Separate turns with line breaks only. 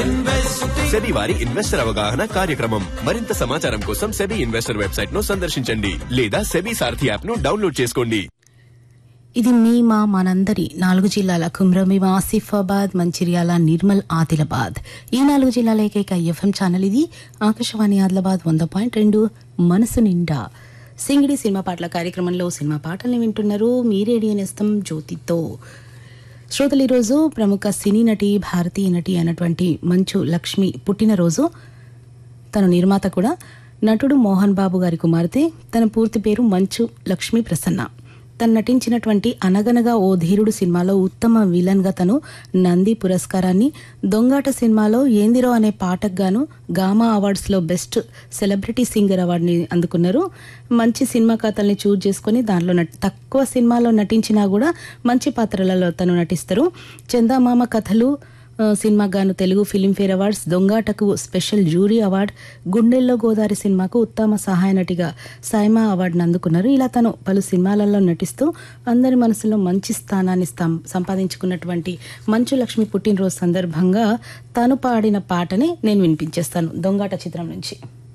SEBI వారి investor అవగాహన కార్యక్రమం మరింత సమాచారం కోసం సెబీ ఇన్వెస్టర్ వెబ్సైట్ ను సందర్శించండి లేదా సెబీ సారథి యాప్ ను డౌన్లోడ్ చేసుకోండి
ఇది మీ మా మనందరి నాలుగు జిల్లాల కుమ్రమీమ ఆసిఫాబాద్ మంచిర్యాల నిర్మల్ ఆదిలాబాద్ ఈ నాలుగు జిల్లాల ఏకైక ఎఫ్ఎం ఛానల్ ఇది ఆకాశవాణి ఆదిలాబాద్ వంద పాయింట్ రెండు మనసు నిండా సింగిడి సినిమా పాటల కార్యక్రమంలో సినిమా పాటల్ని వింటున్నారు మీ రేడియో నేస్తం జ్యోతితో శ్రోతలు ఈరోజు ప్రముఖ సినీ నటి భారతీయ నటి అయినటువంటి మంచు లక్ష్మి పుట్టినరోజు తన నిర్మాత కూడా నటుడు మోహన్ బాబు గారి కుమార్తె తన పూర్తి పేరు మంచు లక్ష్మీ ప్రసన్న తను నటించినటువంటి అనగనగా ఓ ధీరుడు సినిమాలో ఉత్తమ విలన్ గా తను నంది పురస్కారాన్ని దొంగాట సినిమాలో ఏందిరో అనే పాటకు గాను గామా అవార్డ్స్ లో బెస్ట్ సెలబ్రిటీ సింగర్ అవార్డుని అందుకున్నారు మంచి సినిమా కథల్ని చూజ్ చేసుకుని దానిలో నటి- తక్కువ సినిమాలో నటించినా కూడా మంచి పాత్రలలో తను నటిస్తారు చందామామ కథలు ఆ, సినిమాకు గాను తెలుగు ఫిలింఫేర్ అవార్డ్స్ దొంగాటకు special jury award Gundello Godavari సినిమాకు ఉత్తమ సహాయ నటిగా సైమా అవార్డును అందుకున్నారు ఇలా తను పలు సినిమాలలో నటిస్తూ అందరి మనసులో మంచి స్థానాన్ని సం- సంపాదించుకున్నటువంటి మంచు లక్ష్మి పుట్టినరోజు సందర్భంగా తను పాడిన పాటని నేను వినిపించేస్తాను దొంగాట చిత్రం నుంచి